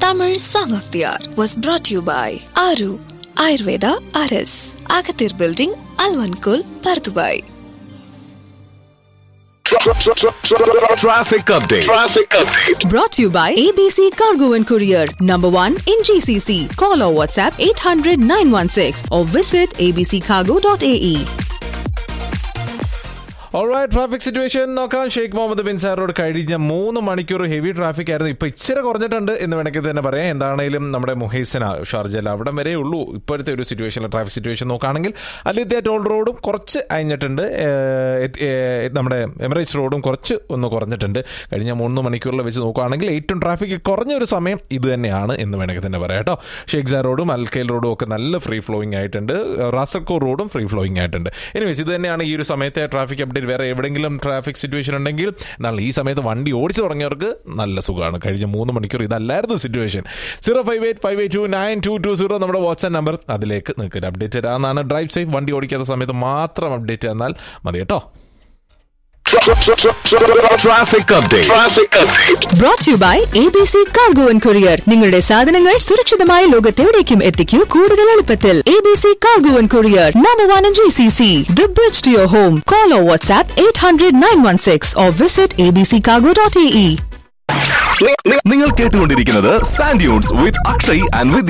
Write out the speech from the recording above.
Tamil Song of the Hour was brought to you by Aru Ayurveda RS, Agathir Building, Alvankul, Pardubai. Traffic update. Traffic update. Brought to you by ABC Cargo and Courier, number one in GCC. Call or WhatsApp 800 916 or visit abccargo.ae. Alright traffic situation നോക്കാം Sheikh Mohammed bin സാർ road കഴിഞ്ഞ മൂന്ന് മണിക്കൂർ heavy traffic ആയിരുന്നു ഇപ്പൊ ഇച്ചിരി കുറഞ്ഞിട്ടുണ്ട് എന്ന് വേണമെങ്കിൽ തന്നെ പറയാം എന്താണെങ്കിലും നമ്മുടെ മുഹൈസന ഷാർജല അവിടെ വരെ ഉള്ളൂ ഇപ്പോഴത്തെ ഒരു സിറ്റുവേഷനിൽ ട്രാഫിക് സിറ്റുവേഷൻ നോക്കുകയാണെങ്കിൽ അലിദ്യ ടോൾ റോഡും കുറച്ച് അയഞ്ഞിട്ടുണ്ട് ഏഹ്, ഏഹ്, നമ്മുടെ എമിറേറ്റ്സ് റോഡും കുറച്ച് ഒന്ന് കുറഞ്ഞിട്ടുണ്ട് കഴിഞ്ഞ മൂന്ന് മണിക്കൂറിൽ വെച്ച് നോക്കുകയാണെങ്കിൽ ഏറ്റവും ട്രാഫിക് കുറഞ്ഞ ഒരു സമയം ഇത് തന്നെയാണ് എന്ന് വേണമെങ്കിൽ തന്നെ പറയാം കേട്ടോ ഷെയ്ഖ് സാർ റോഡും അൽക്കൈൽ റോഡും ഒക്കെ നല്ല ഫ്രീ ഫ്ലോയിങ് ആയിട്ടുണ്ട് റാസൽകോർ റോഡും ഫ്രീ ഫ്ലോയിങ് ആയിട്ടുണ്ട് എനിവേസ് ഇത് തന്നെയാണ് ഈ ഒരു സമയത്തെ ട്രാഫിക് അപ്ഡേറ്റ് വേറെ എവിടെയെങ്കിലും ട്രാഫിക് സിറ്റുവേഷൻ ഉണ്ടെങ്കിൽ എന്നാൽ ഈ സമയത്ത് വണ്ടി ഓടിച്ചു തുടങ്ങിയവർക്ക് നല്ല സുഖമാണ് കഴിഞ്ഞ മൂന്ന് മണിക്കൂർ ഇതല്ലായിരുന്നു situation zero five eight five eight two nine two two zero നമ്മുടെ വാട്സ്ആപ്പ് നമ്പർ അതിലേക്ക് നിങ്ങൾക്ക് ഒരു അപ്ഡേറ്റ് തരാമെന്നാണ് ഡ്രൈവ് സേഫ് വണ്ടി ഓടിക്കാത്ത സമയത്ത് മാത്രം അപ്ഡേറ്റ് തന്നാൽ മതി കേട്ടോ Traffic update. Traffic update. Brought to you by ABC Cargo and Courier. നിങ്ങളുടെ സാധനങ്ങൾ സുരക്ഷിതമായ ലോകത്തെവിടേക്കും എത്തിക്കൂ കൂടുതൽ എളുപ്പത്തിൽ ABC Cargo and Courier, number one in GCC. The bridge to your home. Call or WhatsApp 800 916 or visit abccargo.ae. നി- നി- നിങ്ങൾ കേട്ടുകൊണ്ടിരിക്കുന്നത് sand dunes with Akshay and with